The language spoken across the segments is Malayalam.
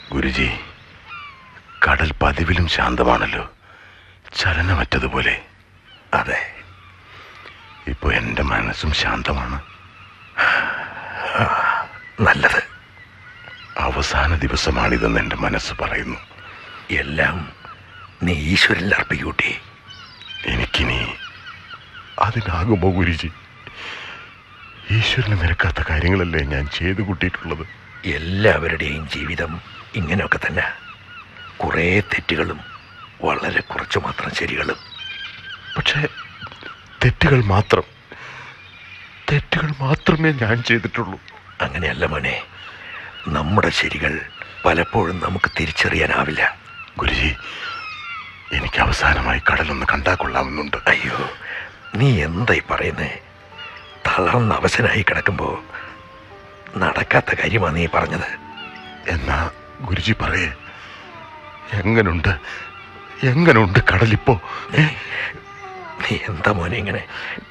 ഗുരുജി കടൽ പതിവിലും ശാന്തമാണല്ലോ ചലനമറ്റതുപോലെ അതെ ഇപ്പൊ എൻ്റെ മനസ്സും ശാന്തമാണ് നല്ലത് അവസാന ദിവസമാണിതെന്ന് എൻ്റെ മനസ്സ് പറയുന്നു എല്ലാം നീ ഈശ്വരനിൽ അർപ്പിക്കൂട്ടി എനിക്കിനി അതിനാകുമോ ഗുരുജി ഈശ്വരന് നിരക്കാത്ത കാര്യങ്ങളല്ലേ ഞാൻ ചെയ്തു കൂട്ടിയിട്ടുള്ളത് എല്ലാവരുടെയും ജീവിതം ഇങ്ങനെയൊക്കെ തന്നെ കുറേ തെറ്റുകളും വളരെ കുറച്ചു മാത്രം ശരികളും പക്ഷേ തെറ്റുകൾ മാത്രം തെറ്റുകൾ മാത്രമേ ഞാൻ ചെയ്തിട്ടുള്ളൂ അങ്ങനെയല്ല മോനെ നമ്മുടെ ശരികൾ പലപ്പോഴും നമുക്ക് തിരിച്ചറിയാനാവില്ല ഗുരുജി എനിക്ക് അവസാനമായി കടലൊന്ന് കണ്ടാ കൊള്ളാമെന്നുണ്ട് അയ്യോ നീ എന്തായി പറയുന്നേ തളർന്ന അവശനായി കിടക്കുമ്പോൾ നടക്കാത്ത കാര്യമാണ് നീ പറഞ്ഞത് എന്നാ ഗുരുജി പറയേ എങ്ങനുണ്ട് എങ്ങനുണ്ട് കടലിപ്പോ ഏ? നീ എന്താ മോനെ ഇങ്ങനെ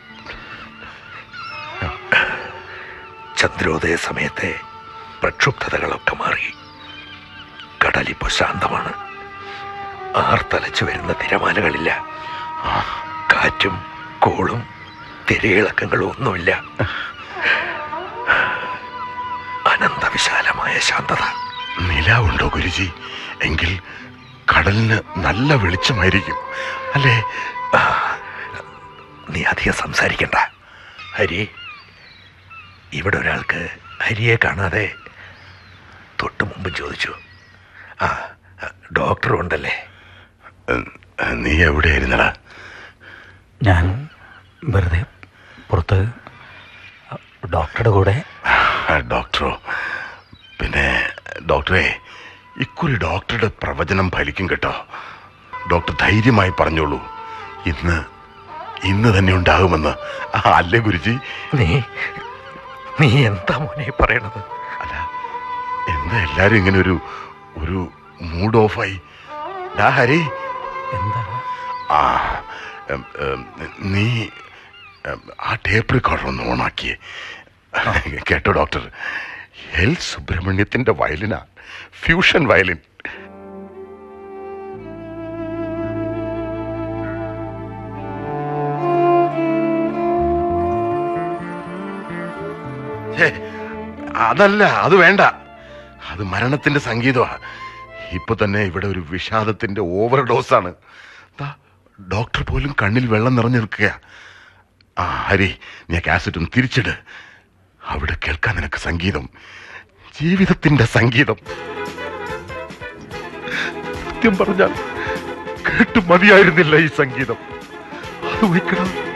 ചന്ദ്രോദയ സമയത്തെ പ്രക്ഷുബ്ധതകളൊക്കെ മാറി കടലിപ്പോ ശാന്തമാണ് ആർത്തലച്ചു വരുന്ന തിരമാലകളില്ല കാറ്റും കോളും തിരയിളക്കങ്ങളും ഒന്നുമില്ല അനന്തവിശാലമായ ശാന്തത നിലാവുണ്ടോ ഗുരുജി എങ്കിൽ കടലിന് നല്ല വെളിച്ചമായിരിക്കും അല്ലേ നീ അധികം സംസാരിക്കണ്ട ഹരി ഇവിടെ ഒരാൾക്ക് ഹരിയെ കാണാതെ തൊട്ട് മുമ്പ് ചോദിച്ചു ആ ഡോക്ടർ ഉണ്ടല്ലേ നീ എവിടെയായിരുന്നടാ ഞാൻ വെറുതെ പുറത്ത് ഡോക്ടറുടെ കൂടെ ആ, ഡോക്ടറോ പിന്നെ ഡോക്ടറെ ഇക്കുറി ഡോക്ടറുടെ പ്രവചനം ഫലിക്കും കേട്ടോ ഡോക്ടർ ധൈര്യമായി പറഞ്ഞോളൂ ഇന്ന് ഇന്ന് തന്നെ ഉണ്ടാകുമെന്ന് ആ, അല്ലേ ഗുരുജി നീ നീ എന്താ മോനെ പറയണത് അല്ല എന്താ എല്ലാരും ഇങ്ങനെ ഒരു ഒരു മൂഡ് ഓഫായി ഡാ ഹരി എന്താ ആ ഉം, ഉം, നീ ഉം, ആ ടേപ്പ് റെക്കോർഡർ ഒന്ന് ഓണാക്കിയേ കേട്ടോ ഡോക്ടർ എൽ സുബ്രഹ്മണ്യത്തിന്റെ വയലിനാ ഫ്യൂഷൻ വയലിൻ ഛേ, അതല്ല അത് വേണ്ട അത് മരണത്തിന്റെ സംഗീതമാ ഇപ്പൊ തന്നെ ഇവിടെ ഒരു വിഷാദത്തിന്റെ ഓവർ ഡോസാണ് ദാ, ഡോക്ടർ പോലും കണ്ണിൽ വെള്ളം നിറഞ്ഞു നിൽക്കുക ആ ഹരി നീ കാസറ്റ് ഒന്ന് തിരിച്ചിട് അവിടെ കേൾക്കാൻ നിനക്ക് സംഗീതം ജീവിതത്തിന്റെ സംഗീതം സത്യം പറഞ്ഞാൽ കേട്ടു മതിയായിരുന്നില്ല ഈ സംഗീതം അത് വയ്ക്കണം